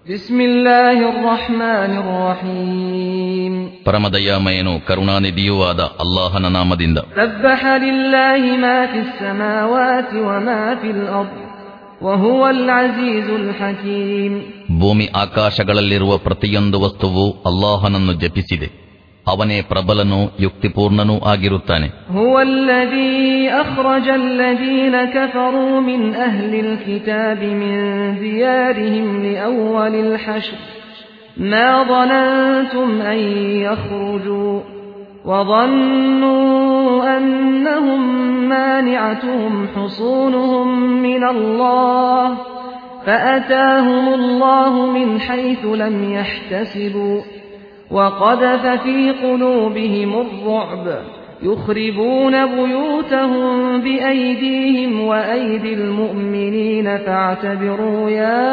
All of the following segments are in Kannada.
بسم الله الرحمن الرحيم ಪರಮದಯಾಮಯನು ಕರುಣಾನಿಧಿಯೂ ಆದ ಅಲ್ಲಾಹನ ನಾಮದಿಂದ سبح لله ما في السماوات وما في الأرض وهو العزيز الحكيم ಭೂಮಿ ಆಕಾಶಗಳಲ್ಲಿರುವ ಪ್ರತಿಯೊಂದು ವಸ್ತುವು ಅಲ್ಲಾಹನನ್ನು ಜಪಿಸಿದೆ ಅವನೇ ಪ್ರಬಲನೂ ಯುಕ್ತಿಪೂರ್ಣನೂ ಆಗಿರುತ್ತಾನೆ هو الذي أخرج الذين كفروا من أهل الكتاب من ديارهم لأول الحشر ما ظننتم أن يخرجوا وظنوا أنهم مانعتهم حصونهم من الله فأتاهم الله من حيث لم يحتسبوا وقذف في قلوبهم الرعب يخربون بيوتهم بأيديهم وأيدي المؤمنين فاعتبروا يا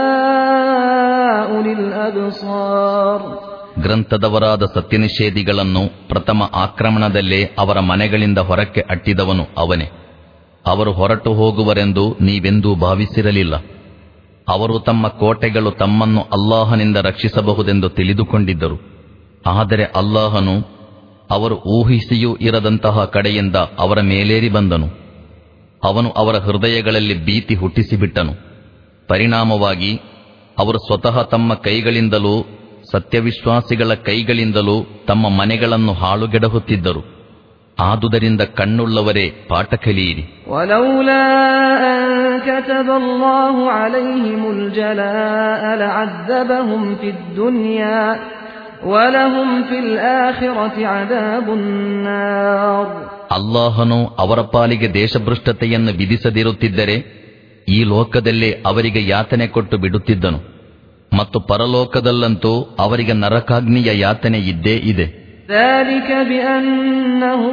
أولي الأبصار ಗ್ರಂಥದವರಾದ ಸತ್ಯನಿಷೇಧಿಗಳನ್ನು ಪ್ರಥಮ ಆಕ್ರಮಣದಲ್ಲೇ ಅವರ ಮನೆಗಳಿಂದ ಹೊರಕ್ಕೆ ಅಟ್ಟಿದವನು ಅವನೇ ಅವರು ಹೊರಟು ಹೋಗುವರೆಂದು ನೀವೆಂದೂ ಭಾವಿಸಿರಲಿಲ್ಲ ಅವರು ತಮ್ಮ ಕೋಟೆಗಳು ತಮ್ಮನ್ನು ಅಲ್ಲಾಹನಿಂದ ರಕ್ಷಿಸಬಹುದೆಂದು ತಿಳಿದುಕೊಂಡಿದ್ದರು ಆದರೆ ಅಲ್ಲಾಹನು ಅವರು ಊಹಿಸಿಯೂ ಇರದಂತಹ ಕಡೆಯಿಂದ ಅವರ ಮೇಲೇರಿ ಬಂದನು ಅವನು ಅವರ ಹೃದಯಗಳಲ್ಲಿ ಭೀತಿ ಹುಟ್ಟಿಸಿಬಿಟ್ಟನು ಪರಿಣಾಮವಾಗಿ ಅವರು ಸ್ವತಃ ತಮ್ಮ ಕೈಗಳಿಂದಲೂ ಸತ್ಯವಿಶ್ವಾಸಿಗಳ ಕೈಗಳಿಂದಲೂ ತಮ್ಮ ಮನೆಗಳನ್ನು ಹಾಳುಗೆಡಹುತ್ತಿದ್ದರು ಆದುದರಿಂದ ಕಣ್ಣುಳ್ಳವರೇ ಪಾಠ ಕಲಿಯಿರಿ ولولا أن كتب الله عليهم الجلاء لعذبهم في الدنيا ولهم في الآخرة عذاب النار ಅಲ್ಲಾಹನು ಅವರ ಪಾಲಿಗೆ ದೇಶಭ್ರಷ್ಟತೆಯನ್ನು ವಿಧಿಸದಿರುತ್ತಿದ್ದರೆ ಈ ಲೋಕದಲ್ಲೇ ಅವರಿಗೆ ಯಾತನೆ ಕೊಟ್ಟು ಬಿಡುತ್ತಿದ್ದನು ಮತ್ತು ಪರಲೋಕದಲ್ಲಂತೂ ಅವರಿಗೆ ನರಕಾಗ್ನಿಯ ಯಾತನೆ ಇದ್ದೇ ಇದೆ ذلك بأنهم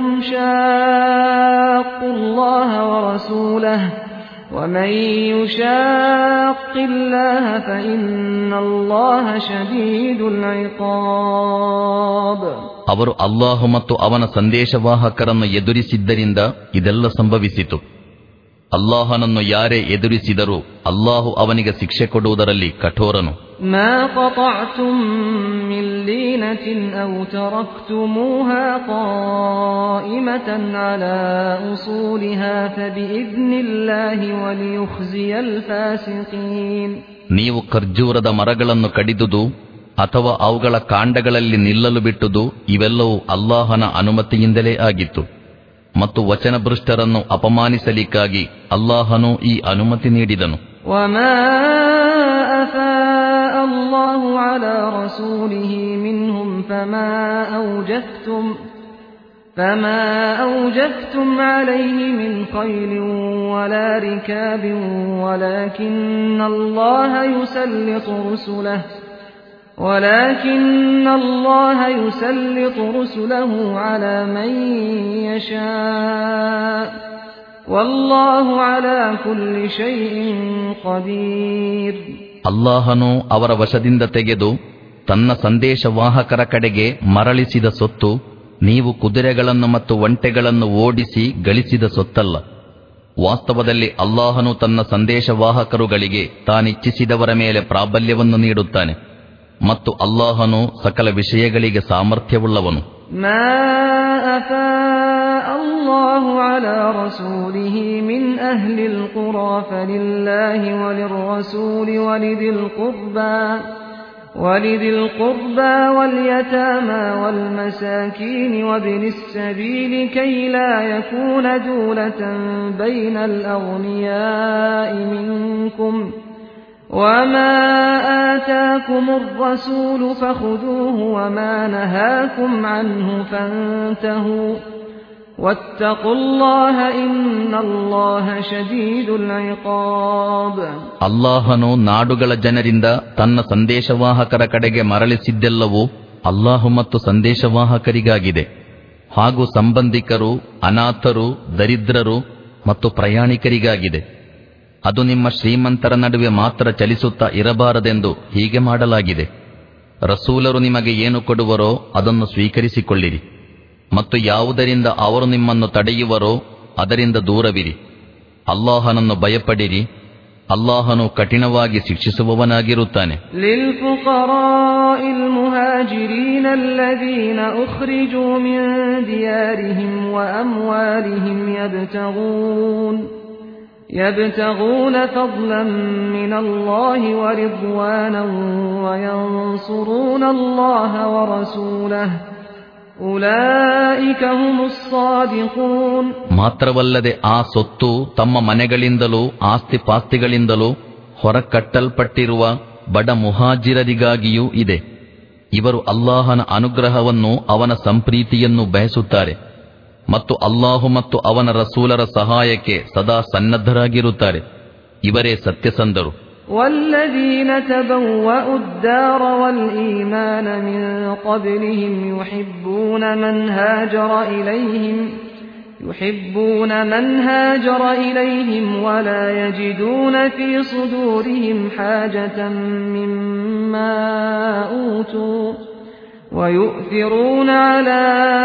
شاقوا الله ورسوله ومن يشاق الله فإن الله شديد العقاب ಅವರು ಅಲ್ಲಾಹು ಮತ್ತು ಅವನ ಸಂದೇಶವಾಹಕರನ್ನು ಎದುರಿಸಿದ್ದರಿಂದ ಇದೆಲ್ಲ ಸಂಭವಿಸಿತು ಅಲ್ಲಾಹನನ್ನು ಯಾರೇ ಎದುರಿಸಿದರೂ ಅಲ್ಲಾಹು ಅವನಿಗೆ ಶಿಕ್ಷೆ ಕೊಡುವುದರಲ್ಲಿ ಕಠೋರನು ما قطعتم من لينة أو تركتموها قائمة على أصولها فبإذن الله وليخزي الفاسقين ನೀವು ಖರ್ಜೂರದ ಮರಗಳನ್ನು ಕಡಿದುದು ಅಥವಾ ಅವುಗಳ ಕಾಂಡಗಳಲ್ಲಿ ನಿಲ್ಲಲು ಬಿಟ್ಟುದು ಇವೆಲ್ಲವೂ ಅಲ್ಲಾಹನ ಅನುಮತಿಯಿಂದಲೇ ಆಗಿತ್ತು ಮತ್ತು ವಚನಭೃಷ್ಟರನ್ನು ಅಪಮಾನಿಸಲಿಕ್ಕಾಗಿ ಅಲ್ಲಾಹನು ಈ ಅನುಮತಿ ನೀಡಿದನು وما أفاء الله على رسوله منهم فما أوجفتم فما أوجفتم عليه من خيل ولا ركاب ولكن الله يسلط رسله ولكن الله يسلط رسله على من يشاء والله على كل شيء قدير ಅಲ್ಲಾಹನು ಅವರ ವಶದಿಂದ ತೆಗೆದು ತನ್ನ ಸಂದೇಶವಾಹಕರ ಕಡೆಗೆ ಮರಳಿಸಿದ ಸೊತ್ತು ನೀವು ಕುದುರೆಗಳನ್ನು ಮತ್ತು ಒಂಟೆಗಳನ್ನು ಓಡಿಸಿ ಗಳಿಸಿದ ಸೊತ್ತಲ್ಲ ವಾಸ್ತವದಲ್ಲಿ ಅಲ್ಲಾಹನು ತನ್ನ ಸಂದೇಶವಾಹಕರುಗಳಿಗೆ ತಾನಿಚ್ಛಿಸಿದವರ ಮೇಲೆ ಪ್ರಾಬಲ್ಯವನ್ನು ನೀಡುತ್ತಾನೆ ಮತ್ತು ಅಲ್ಲಾಹನು ಸಕಲ ವಿಷಯಗಳಿಗೆ ಸಾಮರ್ಥ್ಯವುಳ್ಳವನು ما أفاء الله على رسوله من أهل القرى فلله وللرسول ولذي القربى ولذي القربى واليتامى والمساكين وابن السبيل كي لا يكون دولة بين الأغنياء منكم وما آتاكم الرسول فخذوه وما نهاكم عنه فانتهوا واتقوا الله إن الله شديد العقاب ಅಲ್ಲಾಹನು ನಾಡುಗಳ ಜನರಿಂದ ತನ್ನ ಸಂದೇಶವಾಹಕರ ಕಡೆಗೆ ಮರಳಿಸಿದ್ದೆಲ್ಲವೂ ಅಲ್ಲಾಹು ಮತ್ತು ಸಂದೇಶವಾಹಕರಿಗಾಗಿದೆ ಹಾಗೂ ಸಂಬಂಧಿಕರು ಅನಾಥರು ದರಿದ್ರರು ಮತ್ತು ಪ್ರಯಾಣಿಕರಿಗಾಗಿದೆ ಅದು ನಿಮ್ಮ ಶ್ರೀಮಂತರ ನಡುವೆ ಮಾತ್ರ ಚಲಿಸುತ್ತಾ ಇರಬಾರದೆಂದು ಹೀಗೆ ಮಾಡಲಾಗಿದೆ ರಸೂಲರು ನಿಮಗೆ ಏನು ಕೊಡುವರೋ ಅದನ್ನು ಸ್ವೀಕರಿಸಿಕೊಳ್ಳಿರಿ ಮತ್ತು ಯಾವುದರಿಂದ ಅವರು ನಿಮ್ಮನ್ನು ತಡೆಯುವರೋ ಅದರಿಂದ ದೂರವಿರಿ ಅಲ್ಲಾಹನನ್ನು ಭಯಪಡಿರಿ ಅಲ್ಲಾಹನು ಕಠಿಣವಾಗಿ ಶಿಕ್ಷಿಸುವವನಾಗಿರುತ್ತಾನೆ للفقراء المهاجرين الذين أخرجوا من ديارهم وأموالهم يبتغون يبتغون فضلا من الله ورضوانا وينصرون الله ورسوله أولئك هم الصادقون ಮಾತ್ರವಲ್ಲದೆ ಆ ಸೊತ್ತು ತಮ್ಮ ಮನೆಗಳಿಂದಲೂ ಆಸ್ತಿಪಾಸ್ತಿಗಳಿಂದಲೂ ಹೊರಕಟ್ಟಲ್ಪಟ್ಟಿರುವ ಬಡ ಮುಹಾಜಿರರಿಗಾಗಿಯೂ ಇದೆ ಇವರು ಅಲ್ಲಾಹನ ಅನುಗ್ರಹವನ್ನು ಅವನ ಸಂಪ್ರೀತಿಯನ್ನು ಬಯಸುತ್ತಾರೆ ಮತ್ತು ಅಲ್ಲಾಹು ಮತ್ತು ಅವನ ರಸೂಲರ ಸಹಾಯಕ್ಕೆ ಸದಾ ಸನ್ನದ್ಧರಾಗಿರುತ್ತಾರೆ ಇವರೇ ಸತ್ಯಸಂಧರು والذين تبوأوا الدار والإيمان من قبلهم يحبون من هاجر إليهم يحبون من هاجر إليهم ولا يجدون في صدورهم حاجة مما أوتوا ويؤثرون على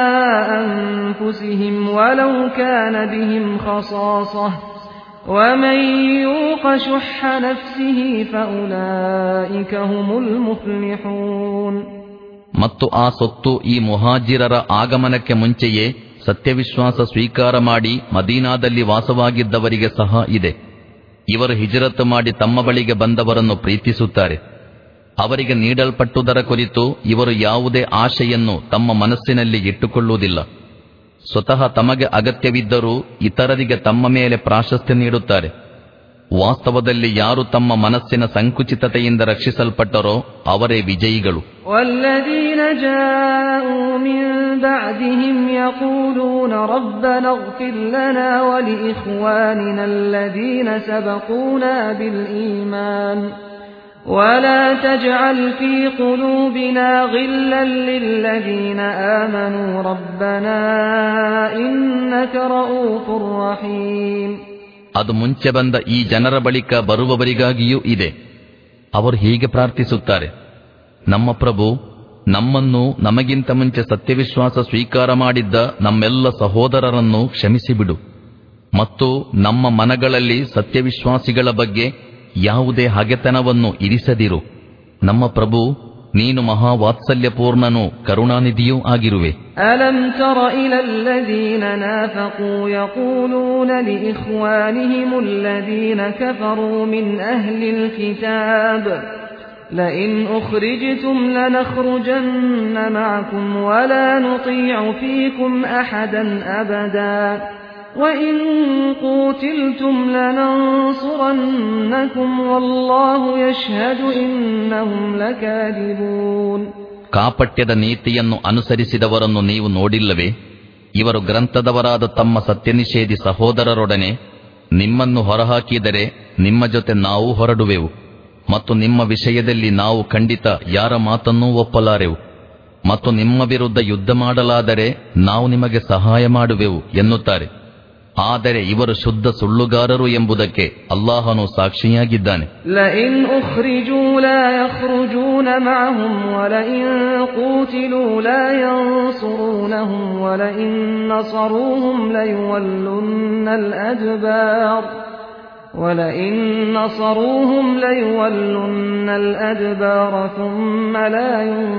أنفسهم ولو كان بهم خصاصة ومن يوق شح نفسه فأولئك هم المفلحون ಮತ್ತು ಆ ಸೊತ್ತು ಈ ಮುಹಾಜಿರರ ಆಗಮನಕ್ಕೆ ಮುಂಚೆಯೇ ಸತ್ಯವಿಶ್ವಾಸ ಸ್ವೀಕಾರ ಮಾಡಿ ಮದೀನಾದಲ್ಲಿ ವಾಸವಾಗಿದ್ದವರಿಗೆ ಸಹ ಇದೆ ಇವರು ಹಿಜರತ್ ಮಾಡಿ ತಮ್ಮ ಬಳಿಗೆ ಬಂದವರನ್ನು ಪ್ರೀತಿಸುತ್ತಾರೆ ಅವರಿಗೆ ನೀಡಲ್ಪಟ್ಟುದರ ಕುರಿತು ಇವರು ಯಾವುದೇ ಆಶೆಯನ್ನು ತಮ್ಮ ಮನಸ್ಸಿನಲ್ಲಿ ಇಟ್ಟುಕೊಳ್ಳುವುದಿಲ್ಲ ಸ್ವತಃ ತಮಗೆ ಅಗತ್ಯವಿದ್ದರೂ ಇತರರಿಗೆ ತಮ್ಮ ಮೇಲೆ ಪ್ರಾಶಸ್ತ್ಯ ನೀಡುತ್ತಾರೆ ವಾಸ್ತವದಲ್ಲಿ ಯಾರು ತಮ್ಮ ಮನಸ್ಸಿನ ಸಂಕುಚಿತತೆಯಿಂದ ರಕ್ಷಿಸಲ್ಪಟ್ಟರೋ ಅವರೇ ವಿಜಯಿಗಳು والذين جاءوا من بعدهم يقولون ربنا اغفر لنا ولإخواننا الذين سبقونا بالإيمان ولا تجعل في قلوبنا غلا للذين آمنوا ربنا إنك رؤوف رحيم ಅದು ಮುಂಚೆ ಬಂದ ಈ ಜನರ ಬಳಿಕ ಬರುವವರಿಗಾಗಿಯೂ ಇದೆ ಅವರು ಹೀಗೆ ಪ್ರಾರ್ಥಿಸುತ್ತಾರೆ ನಮ್ಮ ಪ್ರಭು ನಮ್ಮನ್ನು ನಮಗಿಂತ ಮುಂಚೆ ಸತ್ಯವಿಶ್ವಾಸ ಸ್ವೀಕಾರ ಮಾಡಿದ್ದ ನಮ್ಮೆಲ್ಲ ಸಹೋದರರನ್ನು ಕ್ಷಮಿಸಿಬಿಡು ಮತ್ತು ನಮ್ಮ ಮನಗಳಲ್ಲಿ ಸತ್ಯವಿಶ್ವಾಸಿಗಳ ಬಗ್ಗೆ ಯಾವುದೇ ಹಗೆತನವನ್ನು ಇರಿಸದಿರು ನಮ್ಮ ಪ್ರಭು ನೀನು ಮಹಾವಾತ್ಸಲ್ಯಪೂರ್ಣನೂ ಕರುಣಾನಿಧಿಯೂ ಆಗಿರುವೆ ألم تر إلى الذين نافقوا يقولون لإخوانهم الذين كفروا من أهل الكتاب لئن أخرجتم لنخرجن معكم ولا نطيع فيكم أحدا أبدا وإن قوتلتم لننصرنكم والله يشهد إنهم لكاذبون ಕಾಪಟ್ಯದ ನೀತಿಯನ್ನು ಅನುಸರಿಸಿದವರನ್ನು ನೀವು ನೋಡಿಲ್ಲವೇ ಇವರು ಗ್ರಂಥದವರಾದ ತಮ್ಮ ಸತ್ಯನಿಷೇಧಿ ಸಹೋದರರೊಡನೆ ನಿಮ್ಮನ್ನು ಹೊರಹಾಕಿದರೆ ನಿಮ್ಮ ಜೊತೆ ನಾವು ಹೊರಡುವೆವು ಮತ್ತು ನಿಮ್ಮ ವಿಷಯದಲ್ಲಿ ನಾವು ಖಂಡಿತ ಯಾರ ಮಾತನ್ನೂ ಒಪ್ಪಲಾರೆವು ಮತ್ತು ನಿಮ್ಮ ವಿರುದ್ಧ ಯುದ್ಧ ಮಾಡಲಾದರೆ ನಾವು ನಿಮಗೆ ಸಹಾಯ ಮಾಡುವೆವು ಎನ್ನುತ್ತಾರೆ ಆದರೆ ಇವರು ಶುದ್ಧ ಸುಳ್ಳುಗಾರರು ಎಂಬುದಕ್ಕೆ ಅಲ್ಲಾಹನು ಸಾಕ್ಷಿಯಾಗಿದ್ದಾನೆ لئن أخرجوا لا يخرجون معهم ولئن قوتلوا لا ينصرونهم ولئن نصروهم ليولن الأدبار ولئن نصروهم ليولن الأدبار ثم لا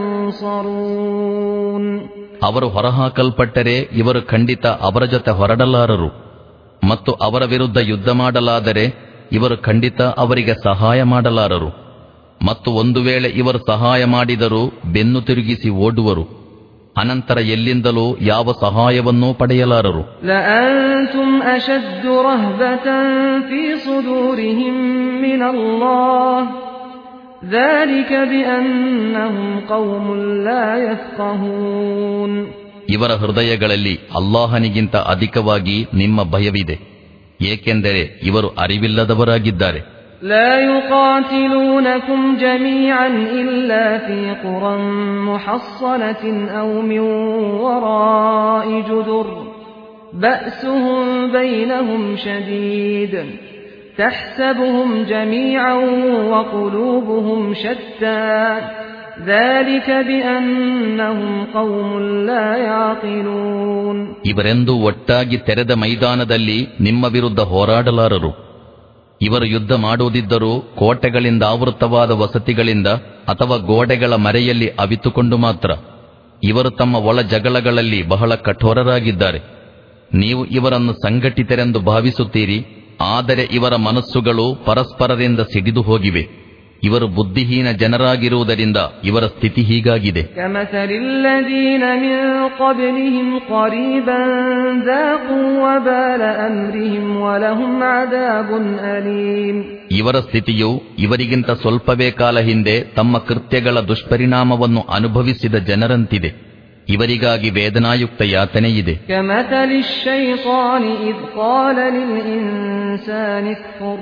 ينصرون ಅವರು ಹೊರಹಾಕಲ್ಪಟ್ಟರೆ ಇವರು ಖಂಡಿತ ಅವರ ಜೊತೆ ಹೊರಡಲಾರರು ಮತ್ತು ಅವರ ವಿರುದ್ಧ ಯುದ್ಧ ಮಾಡಲಾದರೆ ಇವರು ಖಂಡಿತ ಅವರಿಗೆ ಸಹಾಯ ಮಾಡಲಾರರು ಮತ್ತು ಒಂದು ವೇಳೆ ಇವರು ಸಹಾಯ ಮಾಡಿದರೂ ಬೆನ್ನು ತಿರುಗಿಸಿ ಓಡುವರು ಅನಂತರ ಎಲ್ಲಿಂದಲೂ ಯಾವ ಸಹಾಯವನ್ನೂ ಪಡೆಯಲಾರರು لأنتم أشد رهبة في صدورهم من الله ذلك بأنهم قوم لا يفقهون ಇವರ ಹೃದಯಗಳಲ್ಲಿ ಅಲ್ಲಾಹನಿಗಿಂತ ಅಧಿಕವಾಗಿ ನಿಮ್ಮ ಭಯವಿದೆ ಏಕೆಂದರೆ ಇವರು ಅರಿವಿಲ್ಲದವರಾಗಿದ್ದಾರೆ لا يقاتلونكم جميعا إلا في قرى محصنة أو من وراء جدر بأسهم بينهم شديد تحسبهم جميعا وقلوبهم شتى ذلك بأنهم قوم لا يعقلون ಇವರೆಂದು ಒಟ್ಟಾಗಿ ತೆರೆದ ಮೈದಾನದಲ್ಲಿ ನಿಮ್ಮ ವಿರುದ್ಧ ಹೋರಾಡಲಾರರು ಇವರು ಯುದ್ಧ ಮಾಡುವುದಿದ್ದರೂ ಕೋಟೆಗಳಿಂದ ಆವೃತವಾದ ವಸತಿಗಳಿಂದ ಅಥವಾ ಗೋಡೆಗಳ ಮರೆಯಲ್ಲಿ ಅವಿತುಕೊಂಡು ಮಾತ್ರ ಇವರು ತಮ್ಮ ಒಳ ಜಗಳಗಳಲ್ಲಿ ಬಹಳ ಕಠೋರರಾಗಿದ್ದಾರೆ ನೀವು ಇವರನ್ನು ಸಂಘಟಿತರೆಂದು ಭಾವಿಸುತ್ತೀರಿ ಆದರೆ ಇವರ ಮನಸ್ಸುಗಳು ಪರಸ್ಪರರಿಂದ ಸಿಡಿದು ಹೋಗಿವೆ ಇವರು ಬುದ್ಧಿಹೀನ ಜನರಾಗಿರುವುದರಿಂದ ಇವರ ಸ್ಥಿತಿ ಹೀಗಾಗಿದೆ كمثل الذين من قبلهم قريبا ذاقوا وبال أمرهم ولهم عذاب أليم ಇವರ ಸ್ಥಿತಿಯು ಇವರಿಗಿಂತ ಸ್ವಲ್ಪವೇ ಕಾಲ ಹಿಂದೆ ತಮ್ಮ ಕೃತ್ಯಗಳ ದುಷ್ಪರಿಣಾಮವನ್ನು ಅನುಭವಿಸಿದ ಜನರಂತಿದೆ ಇವರಿಗಾಗಿ ವೇದನಾಯುಕ್ತ ಯಾತನೆಯಿದೆ كمثل الشيطان إذ قال للإنسان اكفر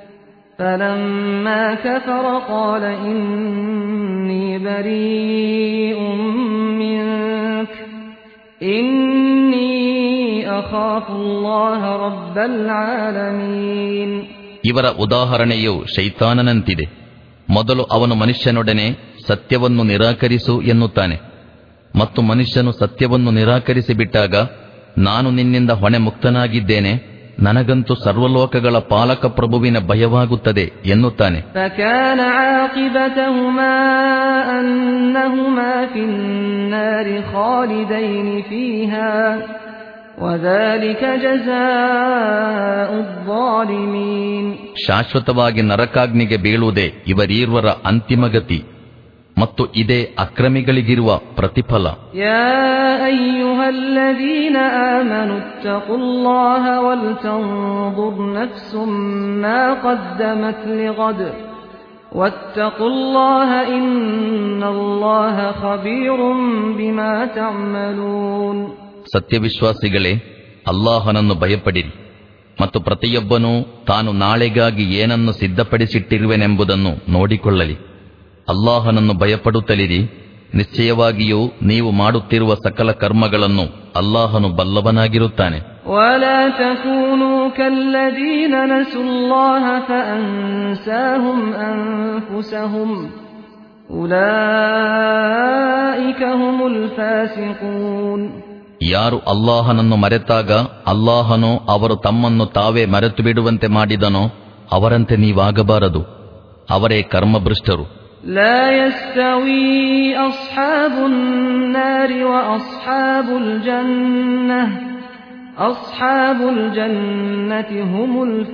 فلما كفر قال إني بريء منك إني أخاف الله رب العالمين ಇವರ ಉದಾಹರಣೆಯು ಶೈತಾನನಂತಿದೆ ಮೊದಲು ಅವನು ಮನುಷ್ಯನೊಡನೆ ಸತ್ಯವನ್ನು ನಿರಾಕರಿಸು ಎನ್ನುತ್ತಾನೆ ಮತ್ತು ಮನುಷ್ಯನು ಸತ್ಯವನ್ನು ನಿರಾಕರಿಸಿ ಬಿಟ್ಟಾಗ ನಾನು ನಿನ್ನಿಂದ ಹೊಣೆ ಮುಕ್ತನಾಗಿದ್ದೇನೆ ನನಗಂತೂ ಸರ್ವಲೋಕಗಳ ಪಾಲಕ ಪ್ರಭುವಿನ ಭಯವಾಗುತ್ತದೆ ಎನ್ನುತ್ತಾನೆ فكان عاقبتهما أنهما في النار خالدين فيها وذلك جزاء الظالمين ಶಾಶ್ವತವಾಗಿ ನರಕಾಗ್ನಿಗೆ ಬೀಳುವುದೇ ಇವರೀರ್ವರ ಅಂತಿಮ ಗತಿ ಮತ್ತು ಇದೇ ಅಕ್ರಮಿಗಳಿಗಿರುವ ಪ್ರತಿಫಲ يا أيها الذين آمنوا اتقوا الله ولتنظر نفس ما قدمت لغد واتقوا الله إن الله خبير بما تعملون ಸತ್ಯವಿಶ್ವಾಸಿಗಳೇ ಅಲ್ಲಾಹನನ್ನು ಭಯಪಡಿರಿ ಮತ್ತು ಪ್ರತಿಯೊಬ್ಬನೂ ತಾನು ನಾಳೆಗಾಗಿ ಏನನ್ನು ಸಿದ್ಧಪಡಿಸಿಟ್ಟಿರುವೆನೆಂಬುದನ್ನು ನೋಡಿಕೊಳ್ಳಲಿ ಅಲ್ಲಾಹನನ್ನು ಭಯಪಡುತ್ತಲಿರಿ ನಿಶ್ಚಯವಾಗಿಯೂ ನೀವು ಮಾಡುತ್ತಿರುವ ಸಕಲ ಕರ್ಮಗಳನ್ನು ಅಲ್ಲಾಹನು ಬಲ್ಲವನಾಗಿರುತ್ತಾನೆ ولا تكونوا كالذين نسوا الله فأنساهم أنفسهم أولئك هم الفاسقون ಯಾರು ಅಲ್ಲಾಹನನ್ನು ಮರೆತಾಗ ಅಲ್ಲಾಹನು ಅವರು ತಮ್ಮನ್ನು ತಾವೇ ಮರೆತು ಬಿಡುವಂತೆ ಮಾಡಿದನೋ ಅವರಂತೆ ನೀವಾಗಬಾರದು ಅವರೇ ಕರ್ಮಭೃಷ್ಟರು لا يستوي أصحاب النار وأصحاب الجنة أصحاب الجنة هم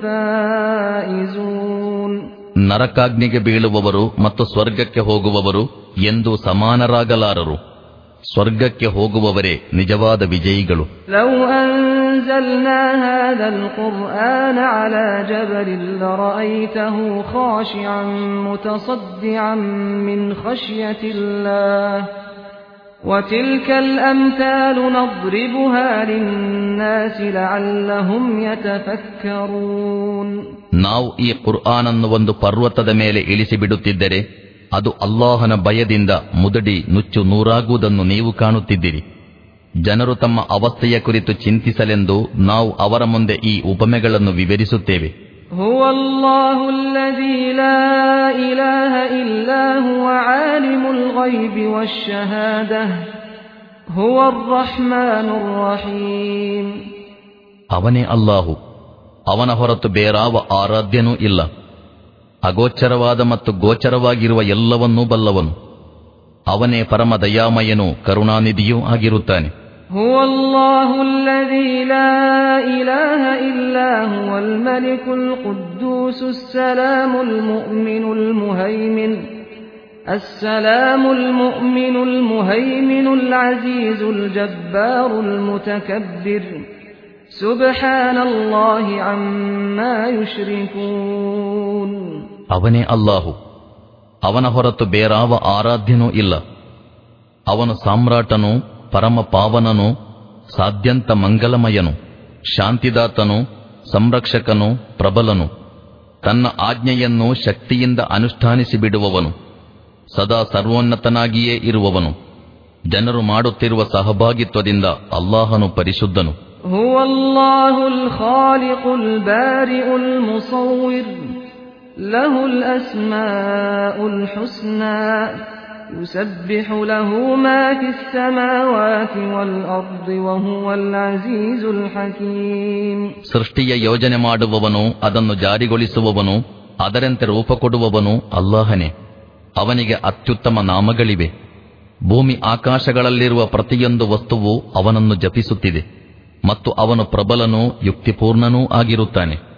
الفائزون ನರಕಾಗ್ನಿಗೆ ಬೀಳುವವರು ಮತ್ತು ಸ್ವರ್ಗಕ್ಕೆ ಹೋಗುವವರು ಎಂದು ಸಮಾನರಾಗಲಾರರು ಸ್ವರ್ಗಕ್ಕೆ ಹೋಗುವವರೇ ನಿಜವಾದ ವಿಜಯಿಗಳು لو أنزلنا هذا القرآن على جبل لرأيته خاشعا متصدعا من خشية الله وتلك الأمثال نضربها للناس لعلهم يتفكرون ನಾವು ಈ ಕುರ್ಆನನ್ನು ಒಂದು ಪರ್ವತದ ಮೇಲೆ ಇಳಿಸಿಬಿಡುತ್ತಿದ್ದರೆ ಅದು ಅಲ್ಲಾಹನ ಭಯದಿಂದ ಮುದಡಿ ನುಚ್ಚು ನೂರಾಗುವುದನ್ನು ನೀವು ಕಾಣುತ್ತಿದ್ದಿರಿ ಜನರು ತಮ್ಮ ಅವಸ್ಥೆಯ ಕುರಿತು ಚಿಂತಿಸಲೆಂದು ನಾವು ಅವರ ಮುಂದೆ ಈ ಉಪಮೆಗಳನ್ನು ವಿವರಿಸುತ್ತೇವೆ هو الله الذي لا إله إلا هو عالم الغيب والشهادة هو الرحمن الرحيم ಅವನೇ ಅಲ್ಲಾಹು ಅವನ ಹೊರತು ಬೇರಾವ ಆರಾಧ್ಯನೂ ಇಲ್ಲ ಅಗೋಚರವಾದ ಮತ್ತು ಗೋಚರವಾಗಿರುವ ಎಲ್ಲವನ್ನೂ ಬಲ್ಲವನು ಅವನೇ ಪರಮ ದಯಾಮಯನೂ ಕರುಣಾನಿಧಿಯೂ ಆಗಿರುತ್ತಾನೆ هو الله الذي لا إله إلا هو الملك القدوس السلام المؤمن المهيمن السلام المؤمن المهيمن العزيز الجبار المتكبر سبحان الله عما يشركون ಅವನೇ ಅಲ್ಲಾಹು ಅವನ ಹೊರತು ಬೇರಾವ ಆರಾಧ್ಯನೂ ಇಲ್ಲ ಅವನು ಸಾಮ್ರಾಟನು ಪರಮ ಪಾವನನು ಸಾಧ್ಯಂತ ಮಂಗಲಮಯನು ಶಾಂತಿದಾತನು ಸಂರಕ್ಷಕನು ಪ್ರಬಲನು ತನ್ನ ಆಜ್ಞೆಯನ್ನು ಶಕ್ತಿಯಿಂದ ಅನುಷ್ಠಾನಿಸಿ ಬಿಡುವವನು ಸದಾ ಸರ್ವೋನ್ನತನಾಗಿಯೇ ಇರುವವನು ಜನರು ಮಾಡುತ್ತಿರುವ ಸಹಭಾಗಿತ್ವದಿಂದ ಅಲ್ಲಾಹನು ಪರಿಶುದ್ಧನು هو الله الخالق البارئ المصور له الأسماء الحسنى يسبح له ما في السماوات والأرض وهو العزيز الحكيم ಸೃಷ್ಟಿಯ ಯೋಜನೆ ಮಾಡುವವನು ಅದನ್ನು ಜಾರಿಗೊಳಿಸುವವನು ಅದರಂತೆ ರೂಪ ಕೊಡುವವನು ಅಲ್ಲಾಹನೇ ಅವನಿಗೆ ಅತ್ಯುತ್ತಮ ನಾಮಗಳಿವೆ ಭೂಮಿ ಆಕಾಶಗಳಲ್ಲಿರುವ ಪ್ರತಿಯೊಂದು ವಸ್ತುವು ಅವನನ್ನು ಜಪಿಸುತ್ತಿದೆ ಮತ್ತು ಅವನು ಪ್ರಬಲನೂ ಯುಕ್ತಿಪೂರ್ಣನೂ ಆಗಿರುತ್ತಾನೆ